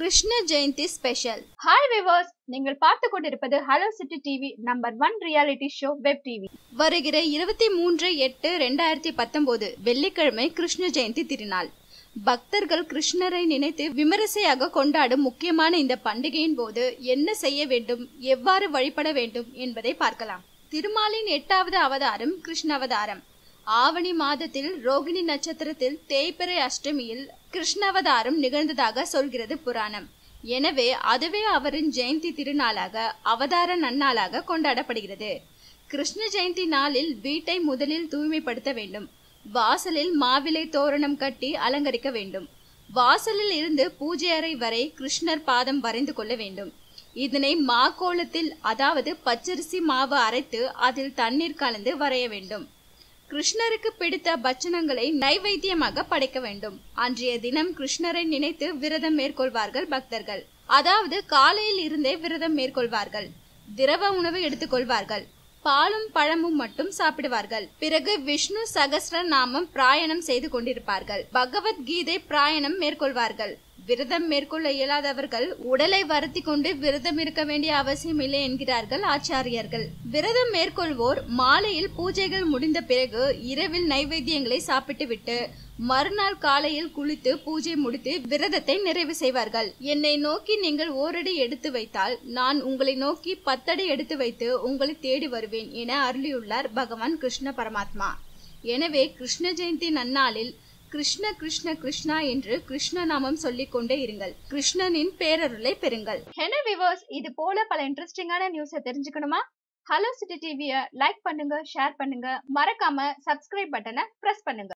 Krishna Jayanthi special hi viewers நீங்கள் பார்த்து கொண்டிருப்பது hello city TV number one reality show web TV வருகிற இருபத்தி மூன்று எட்டு ரெண்டாயிரத்தி பத்தொன்பது வெள்ளிக்கிழமை கிருஷ்ண ஜெயந்தி திருநாள் பக்தர்கள் கிருஷ்ணரை நினைத்து விமரிசையாக கொண்டாடும் முக்கியமான இந்த பண்டிகையின் போது என்ன செய்ய வேண்டும் எவ்வாறு வழிபட வேண்டும் என்பதை பார்க்கலாம் திருமாலின் எட்டாவது அவதாரம் கிருஷ்ண அவதாரம் ஆவணி மாதத்தில் ரோகிணி நட்சத்திரத்தில் தேய்பிறை அஷ்டமியில் கிருஷ்ணாவதாரம் நிகழ்ந்ததாக சொல்கிறது புராணம் எனவே அதுவே அவரின் ஜெயந்தி திருநாளாக அவதார நன்னாளாக கொண்டாடப்படுகிறது கிருஷ்ண ஜெயந்தி நாளில் வீட்டை முதலில் தூய்மைப்படுத்த வேண்டும் வாசலில் மாவிலை தோரணம் கட்டி அலங்கரிக்க வேண்டும் வாசலில் இருந்து பூஜை அறை வரை கிருஷ்ணர் பாதம் வரைந்து கொள்ள வேண்டும் இதனை மாக்கோலத்தில் அதாவது பச்சரிசி மாவு அரைத்து அதில் தண்ணீர் கலந்து வரைய வேண்டும் கிருஷ்ணருக்கு பிடித்த பட்சணங்களை நைவேத்தியமாக படைக்க வேண்டும் அன்றைய தினம் கிருஷ்ணரை நினைத்து விரதம் மேற்கொள்வார்கள் பக்தர்கள் அதாவது காலையில் இருந்தே விரதம் மேற்கொள்வார்கள் திரவ உணவு எடுத்துக்கொள்வார்கள் பாலும் பழமும் மட்டும் சாப்பிடுவார்கள் பிறகு விஷ்ணு சகஸ்ர நாமம் பிராயணம் செய்து கொண்டிருப்பார்கள் பகவத்கீதை பிராயணம் மேற்கொள்வார்கள் விரதம் மேற்கொள்ள இயலாதவர்கள் உடலை வருத்தி கொண்டு விரதம் இருக்க வேண்டிய அவசியம் இல்லை என்கிறார்கள் ஆச்சாரியர்கள் விரதம் மேற்கொள்வோர் மாலையில் பூஜைகள் முடிந்த பிறகு இரவில் நைவேத்தியங்களை சாப்பிட்டுவிட்டு மறுநாள் காலையில் குளித்து பூஜை முடித்து விரதத்தை நிறைவு செய்வார்கள் என்னை நோக்கி நீங்கள் ஓரடி எடுத்து வைத்தால் நான் உங்களை நோக்கி பத்தடி எடுத்து வைத்து உங்களை தேடி வருவேன் என அருளியுள்ளார் பகவான் கிருஷ்ண பரமாத்மா எனவே கிருஷ்ண ஜெயந்தி நன்னாளில் கிருஷ்ண கிருஷ்ண கிருஷ்ணா என்று கிருஷ்ண நாமம் சொல்லிக் கொண்டே இருங்கள் கிருஷ்ணனின் பேரருளை பெறுங்கள் என்ன விவர்ஸ் இது போல பல இன்ட்ரெஸ்டிங்கான நியூஸை தெரிஞ்சுக்கணுமா ஹலோ சிட்டி டிவியை லைக் பண்ணுங்க ஷேர் பண்ணுங்க மறக்காம சப்ஸ்கிரைப் பட்டனை பிரஸ் பண்ணுங்க